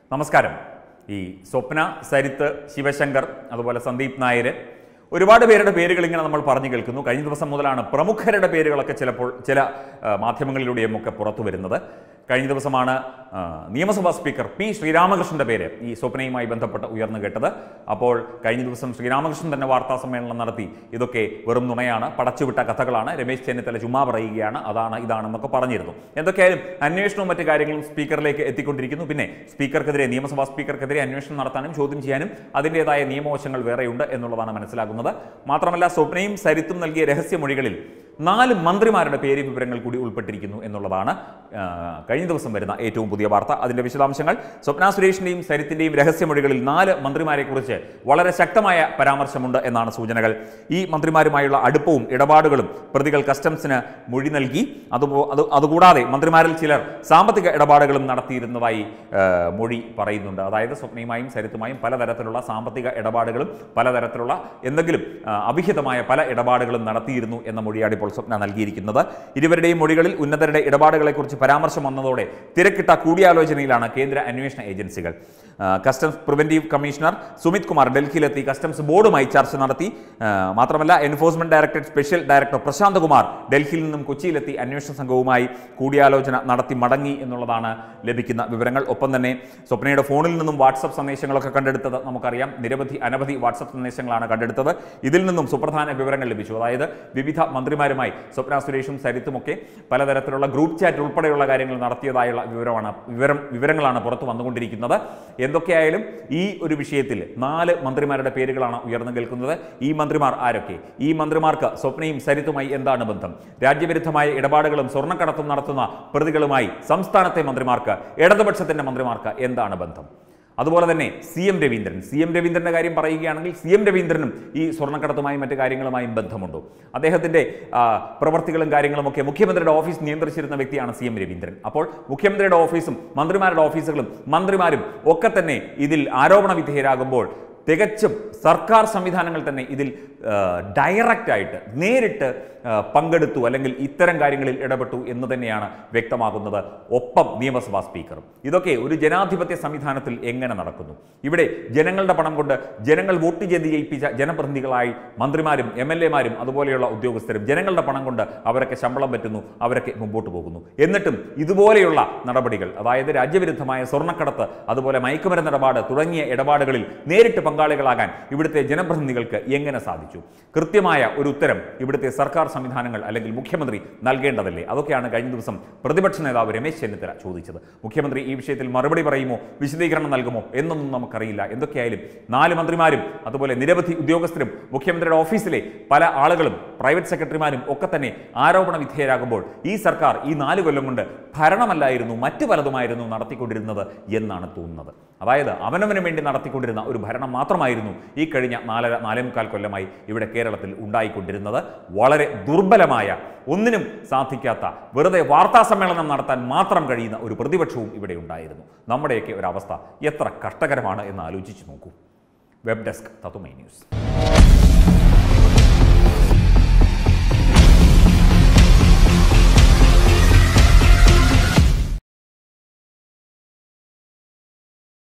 നമസ്കാരം ഈ സ്വപ്ന സരിത്ത് ശിവശങ്കർ അതുപോലെ സന്ദീപ് നായർ ഒരുപാട് പേരുടെ പേരുകൾ ഇങ്ങനെ നമ്മൾ പറഞ്ഞു കേൾക്കുന്നു കഴിഞ്ഞ ദിവസം മുതലാണ് പ്രമുഖരുടെ പേരുകളൊക്കെ ചിലപ്പോൾ ചില ആ, മാധ്യമങ്ങളിലൂടെയും ഒക്കെ പുറത്തു വരുന്നത് കഴിഞ്ഞ ദിവസമാണ് ആ, നിയമസഭാ സ്പീക്കർ പി ശ്രീരാമകൃഷ്ണന്റെ പേര് ഈ സ്വപ്നയുമായി ബന്ധപ്പെട്ട് ഉയർന്നു കേട്ടത് അപ്പോൾ കഴിഞ്ഞ ദിവസം ശ്രീരാമകൃഷ്ണൻ തന്നെ വാർത്താ സമ്മേളനം നടത്തി ഇതൊക്കെ വെറും നുണയാണ് പടച്ചുവിട്ട കഥകളാണ് രമേശ് ചെന്നിത്തല ചുമ്മാ പറയുകയാണ് അതാണ് ഇതാണെന്നൊക്കെ പറഞ്ഞിരുന്നു എന്തൊക്കെയായാലും അന്വേഷണവും മറ്റു കാര്യങ്ങളും സ്പീക്കറിലേക്ക് എത്തിക്കൊണ്ടിരിക്കുന്നു പിന്നെ സ്പീക്കർക്കെതിരെ നിയമസഭാ സ്പീക്കർക്കെതിരെ അന്വേഷണം നടത്താനും ചോദ്യം ചെയ്യാനും അതിൻ്റെതായ നിയമവശങ്ങൾ വേറെയുണ്ട് എന്നുള്ളതാണ് മനസ്സിലാകുന്നത് മാത്രമല്ല സ്വപ്നയും സരിത്തും നൽകിയ രഹസ്യമൊഴികളിൽ നാല് മന്ത്രിമാരുടെ പേര് വിവരങ്ങൾ കൂടി ഉൾപ്പെട്ടിരിക്കുന്നു എന്നുള്ളതാണ് ആ, കഴിഞ്ഞ ദിവസം വരുന്ന ഏറ്റവും പുതിയ വാർത്ത അതിന്റെ വിശദാംശങ്ങൾ സ്വപ്ന സുരേഷിന്റെയും സരിത്തിന്റെയും രഹസ്യമൊഴികളിൽ നാല് മന്ത്രിമാരെക്കുറിച്ച് വളരെ ശക്തമായ പരാമർശമുണ്ട് എന്നാണ് സൂചനകൾ ഈ മന്ത്രിമാരുമായുള്ള അടുപ്പവും ഇടപാടുകളും പ്രതികൾ കസ്റ്റംസിന് മൊഴി നൽകി അതുപോ അത് അതുകൂടാതെ മന്ത്രിമാരിൽ ചിലർ സാമ്പത്തിക ഇടപാടുകളും നടത്തിയിരുന്നതായി ആ, മൊഴി പറയുന്നുണ്ട് അതായത് സ്വപ്നയുമായും സരിത്തുമായും പലതരത്തിലുള്ള സാമ്പത്തിക ഇടപാടുകളും പലതരത്തിലുള്ള എന്തെങ്കിലും ആ, അവിഹിതമായ പല ഇടപാടുകളും നടത്തിയിരുന്നു എന്ന മൊഴിയാണ് ഇപ്പോൾ സ്വപ്ന നൽകിയിരിക്കുന്നത് ഇരുവരുടെയും മൊഴികളിൽ ഉന്നതരുടെ ഇടപാടുകളെക്കുറിച്ച് പരാമർശം വന്നതോടെ തിരക്കിട്ട കൂടിയാലോചനയിലാണ് കേന്ദ്ര അന്വേഷണ ഏജൻസികൾ ആ, customs preventive commissioner Sumit Kumar ഡൽഹിയിലെത്തി കസ്റ്റംസ് ബോർഡുമായി ചർച്ച നടത്തി ആ, മാത്രമല്ല enforcement directorate special director Prashant Kumar ഡൽഹിയിൽ നിന്നും കൊച്ചിയിലെത്തി അന്വേഷണ സംഘവുമായി കൂടിയാലോചന നടത്തി മടങ്ങി എന്നുള്ളതാണ് ലഭിക്കുന്ന വിവരങ്ങൾ ഒപ്പം തന്നെ സ്വപ്നയുടെ ഫോണിൽ നിന്നും വാട്സപ്പ് സന്ദേശങ്ങളൊക്കെ കണ്ടെടുത്തത് നമുക്കറിയാം നിരവധി അനവധി വാട്സപ്പ് സന്ദേശങ്ങളാണ് കണ്ടെടുത്തത് ഇതിൽ നിന്നും സുപ്രധാന വിവരങ്ങൾ ലഭിച്ചു അതായത് വിവിധ മന്ത്രിമാരുമായി സ്വപ്ന സുരേഷും സരിത്തുമൊക്കെ പലതരത്തിലുള്ള ഗ്രൂപ്പ് ചാറ്റ് ഉൾപ്പെടെയുള്ള കാര്യങ്ങൾ നടത്തിയതായുള്ള വിവരമാണ് വിവരം വിവരങ്ങളാണ് പുറത്തു വന്നുകൊണ്ടിരിക്കുന്നത് എന്തൊക്കെയായാലും ഈ ഒരു വിഷയത്തിൽ നാല് മന്ത്രിമാരുടെ പേരുകളാണ് ഉയർന്നു കേൾക്കുന്നത് ഈ മന്ത്രിമാർ ആരൊക്കെ ഈ മന്ത്രിമാർക്ക് സ്വപ്നയും സരിത്തുമായി എന്താണ് ബന്ധം രാജ്യവിരുദ്ധമായ ഇടപാടുകളും സ്വർണ്ണക്കടത്തും നടത്തുന്ന പ്രതികളുമായി സംസ്ഥാനത്തെ മന്ത്രിമാർക്ക് ഇടതുപക്ഷത്തിന്റെ മന്ത്രിമാർക്ക് എന്താണ് ബന്ധം അതുപോലെ തന്നെ C M Raveendran C M രവീന്ദ്രന്റെ കാര്യം പറയുകയാണെങ്കിൽ സി എം രവീന്ദ്രനും ഈ സ്വർണ്ണക്കടത്തുമായും മറ്റു കാര്യങ്ങളുമായും ബന്ധമുണ്ടോ അദ്ദേഹത്തിന്റെ ആ, പ്രവർത്തികളും കാര്യങ്ങളുമൊക്കെ മുഖ്യമന്ത്രിയുടെ ഓഫീസ് നിയന്ത്രിച്ചിരുന്ന വ്യക്തിയാണ് സി എം രവീന്ദ്രൻ അപ്പോൾ മുഖ്യമന്ത്രിയുടെ ഓഫീസും മന്ത്രിമാരുടെ ഓഫീസുകളും മന്ത്രിമാരും ഒക്കെ തന്നെ ഇതിൽ ആരോപണ വിധേയരാകുമ്പോൾ തികച്ചും സർക്കാർ സംവിധാനങ്ങൾ തന്നെ ഇതിൽ ഡയറക്റ്റ് ആയിട്ട് നേരിട്ട് ആ, പങ്കെടുത്തു അല്ലെങ്കിൽ ഇത്തരം കാര്യങ്ങളിൽ ഇടപെട്ടു എന്ന് തന്നെയാണ് വ്യക്തമാകുന്നത് ഒപ്പം നിയമസഭാ സ്പീക്കറും ഇതൊക്കെ ഒരു ജനാധിപത്യ സംവിധാനത്തിൽ എങ്ങനെ നടക്കുന്നു ഇവിടെ ജനങ്ങളുടെ പണം കൊണ്ട് ജനങ്ങൾ വോട്ട് ചെയ്ത് ജയിപ്പിച്ച ജനപ്രതിനിധികളായി മന്ത്രിമാരും എം എൽ എമാരും അതുപോലെയുള്ള ഉദ്യോഗസ്ഥരും ജനങ്ങളുടെ പണം കൊണ്ട് അവരൊക്കെ ശമ്പളം പറ്റുന്നു അവരൊക്കെ മുമ്പോട്ട് പോകുന്നു എന്നിട്ടും ഇതുപോലെയുള്ള നടപടികൾ അതായത് രാജ്യവിരുദ്ധമായ സ്വർണ്ണക്കടത്ത് അതുപോലെ മയക്കുമരുന്ന് ഇടപാട് തുടങ്ങിയ ഇടപാടുകളിൽ നേരിട്ട് പങ്കാളികളാകാൻ ഇവിടുത്തെ ജനപ്രതിനിധികൾക്ക് എങ്ങനെ സാധിച്ചു കൃത്യമായ ഒരു ഉത്തരം ഇവിടുത്തെ സർക്കാർ സംവിധാനങ്ങൾ അല്ലെങ്കിൽ മുഖ്യമന്ത്രി നൽകേണ്ടതല്ലേ അതൊക്കെയാണ് കഴിഞ്ഞ ദിവസം പ്രതിപക്ഷ നേതാവ് രമേശ് ചെന്നിത്തല ചോദിച്ചത് മുഖ്യമന്ത്രി ഈ വിഷയത്തിൽ മറുപടി പറയുമോ വിശദീകരണം നൽകുമോ എന്നൊന്നും നമുക്കറിയില്ല എന്തൊക്കെയായാലും നാല് മന്ത്രിമാരും അതുപോലെ നിരവധി ഉദ്യോഗസ്ഥരും മുഖ്യമന്ത്രിയുടെ ഓഫീസിലെ പല ആളുകളും പ്രൈവറ്റ് സെക്രട്ടറിമാരും ഒക്കെ തന്നെ ആരോപണ വിധേയരാകുമ്പോൾ ഈ സർക്കാർ ഈ നാല് കൊല്ലം കൊണ്ട് ഭരണമല്ലായിരുന്നു മറ്റു പലതുമായിരുന്നു നടത്തിക്കൊണ്ടിരുന്നത് എന്നാണ് തോന്നുന്നത് അതായത് അവനവന് വേണ്ടി നടത്തിക്കൊണ്ടിരുന്ന ഒരു ഭരണം മാത്രമായിരുന്നു ഈ കഴിഞ്ഞ നാലര നാലേ മുക്കാൽ കൊല്ലമായി ഇവിടെ കേരളത്തിൽ ഉണ്ടായിക്കൊണ്ടിരുന്നത് വളരെ ദുർബലമായ ഒന്നിനും സാധിക്കാത്ത വെറുതെ വാർത്താ സമ്മേളനം നടത്താൻ മാത്രം കഴിയുന്ന ഒരു പ്രതിപക്ഷവും ഇവിടെ ഉണ്ടായിരുന്നു നമ്മുടെയൊക്കെ ഒരു അവസ്ഥ എത്ര കഷ്ടകരമാണ് എന്ന് ആലോചിച്ച് നോക്കൂ വെബ് ഡെസ്ക് തത്തുമൈ ന്യൂസ്